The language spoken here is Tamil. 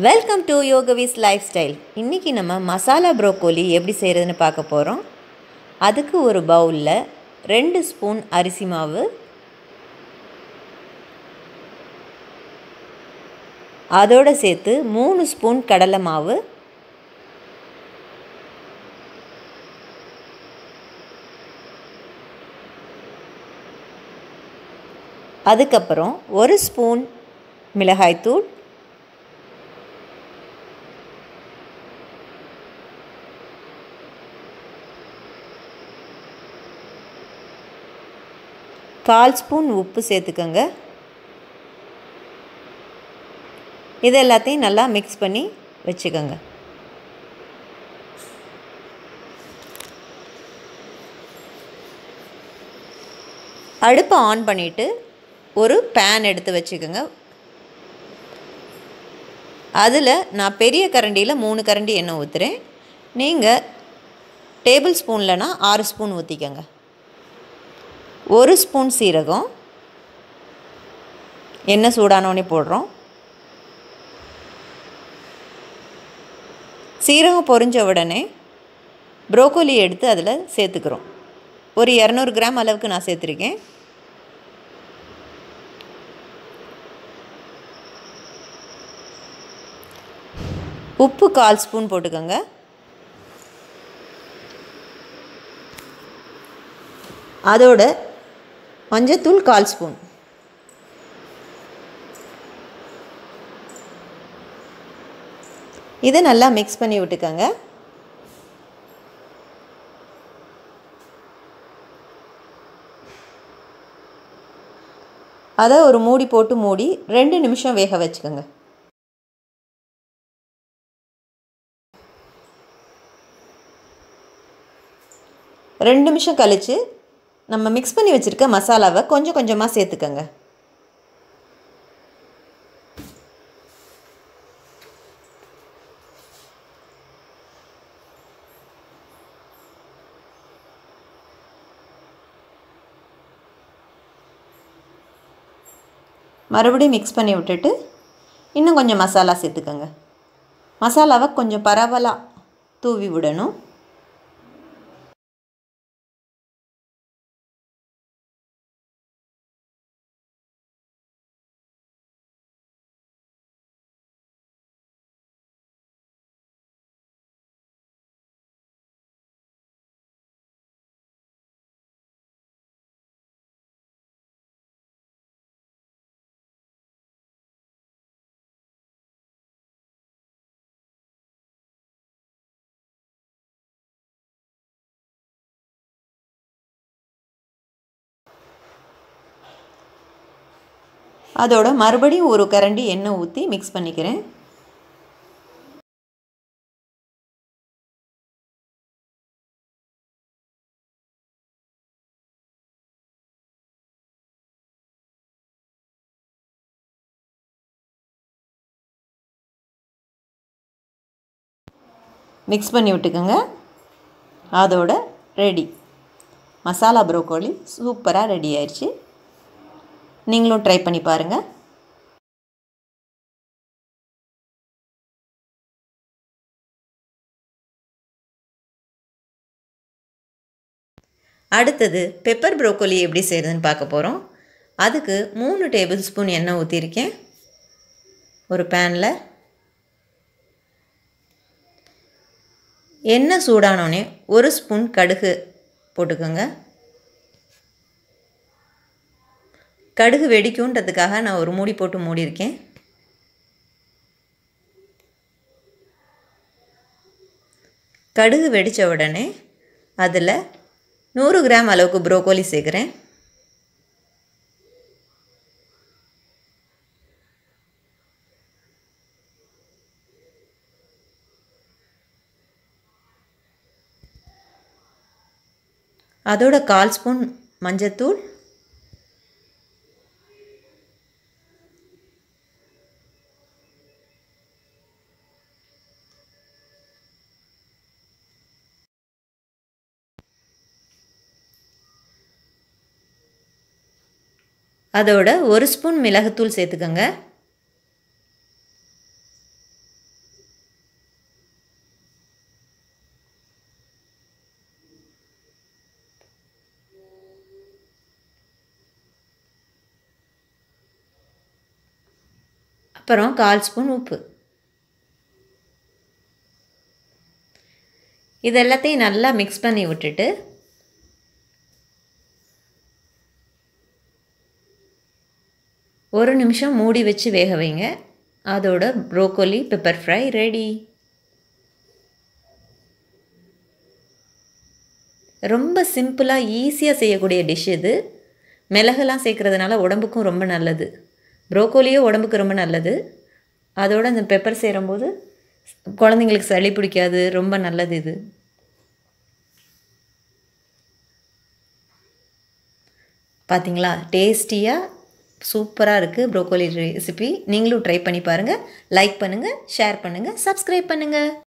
welcome to Yogavi's lifestyle இன்றைக்கி நம்ம மசாலா ப்ரோக்கோலி எப்படி செய்கிறதுன்னு பார்க்க போகிறோம் அதுக்கு ஒரு பவுலில் ரெண்டு ஸ்பூன் அரிசி மாவு அதோடு சேர்த்து மூணு ஸ்பூன் கடலை மாவு அதுக்கப்புறம் ஒரு ஸ்பூன் மிளகாய்த்தூள் கால் ஸ்பூன் உப்பு சேர்த்துக்கோங்க இது எல்லாத்தையும் நல்லா மிக்ஸ் பண்ணி வச்சுக்கோங்க அடுப்பை ஆன் பண்ணிவிட்டு ஒரு பேன் எடுத்து வச்சுக்கோங்க அதில் நான் பெரிய கரண்டியில் மூணு கரண்டி எண்ணெய் ஊற்றுறேன் நீங்கள் டேபிள் ஸ்பூன்லனா ஆறு ஸ்பூன் ஊற்றிக்கோங்க ஒரு ஸ்பூன் சீரகம் எண்ணெய் சூடானோடனே போடுறோம் சீரகம் பொரிஞ்ச உடனே ப்ரோக்கோலி எடுத்து அதில் சேர்த்துக்கிறோம் ஒரு இரநூறு கிராம் அளவுக்கு நான் சேர்த்துருக்கேன் உப்பு கால் ஸ்பூன் போட்டுக்கோங்க அதோட மஞ்சத்தூள் கால் ஸ்பூன் இதை நல்லா மிக்ஸ் பண்ணி விட்டுக்கோங்க அதை ஒரு மூடி போட்டு மூடி ரெண்டு நிமிஷம் வேக வச்சுக்கோங்க ரெண்டு நிமிஷம் கழித்து நம்ம மிக்ஸ் பண்ணி வச்சுருக்க மசாலாவை கொஞ்சம் கொஞ்சமாக சேர்த்துக்கோங்க மறுபடியும் மிக்ஸ் பண்ணி விட்டுட்டு இன்னும் கொஞ்சம் மசாலா சேர்த்துக்கோங்க மசாலாவை கொஞ்சம் பரவலாக தூவி விடணும் அதோட மறுபடியும் ஒரு கரண்டி எண்ணெய் ஊற்றி மிக்ஸ் பண்ணிக்கிறேன் மிக்ஸ் பண்ணி விட்டுக்கோங்க அதோட ரெடி மசாலா ப்ரோக்கோலி சூப்பராக ரெடி ஆயிடுச்சு நீங்களும் ட்ரை பண்ணி பாருங்கள் அடுத்தது பெப்பர் ப்ரோக்கோலி எப்படி செய்கிறதுன்னு பார்க்க போகிறோம் அதுக்கு மூணு டேபிள் ஸ்பூன் எண்ணெய் ஊற்றிருக்கேன் ஒரு பேனில் எண்ணெய் சூடானோடனே ஒரு ஸ்பூன் கடுகு போட்டுக்கோங்க கடுகு வெடிக்குன்றதுக்காக நான் ஒரு மூடி போட்டு மூடியிருக்கேன் கடுகு வெடித்த உடனே அதில் நூறு கிராம் அளவுக்கு ப்ரோக்கோலி சேர்க்குறேன் அதோட கால் ஸ்பூன் மஞ்சத்தூள் அதோட ஒரு ஸ்பூன் மிளகுத்தூள் சேர்த்துக்கோங்க அப்புறம் கால் ஸ்பூன் உப்பு இது எல்லாத்தையும் நல்லா மிக்ஸ் பண்ணி விட்டுட்டு ஒரு நிமிஷம் மூடி வச்சு வேக வைங்க அதோட ப்ரோக்கோலி பெப்பர் ஃப்ரை ரெடி ரொம்ப சிம்பிளாக ஈஸியாக செய்யக்கூடிய டிஷ் இது மிளகுலாம் சேர்க்குறதுனால உடம்புக்கும் ரொம்ப நல்லது ப்ரோக்கோலியே உடம்புக்கு ரொம்ப நல்லது அதோட அந்த பெப்பர் சேரும்போது குழந்தைங்களுக்கு சளி பிடிக்காது ரொம்ப நல்லது இது பார்த்தீங்களா டேஸ்டியாக சூப்பராக இருக்குது ப்ரோக்கோலி ரெசிபி நீங்களும் ட்ரை பண்ணி பாருங்கள் லைக் பண்ணுங்கள் ஷேர் பண்ணுங்கள் சப்ஸ்கிரைப் பண்ணுங்கள்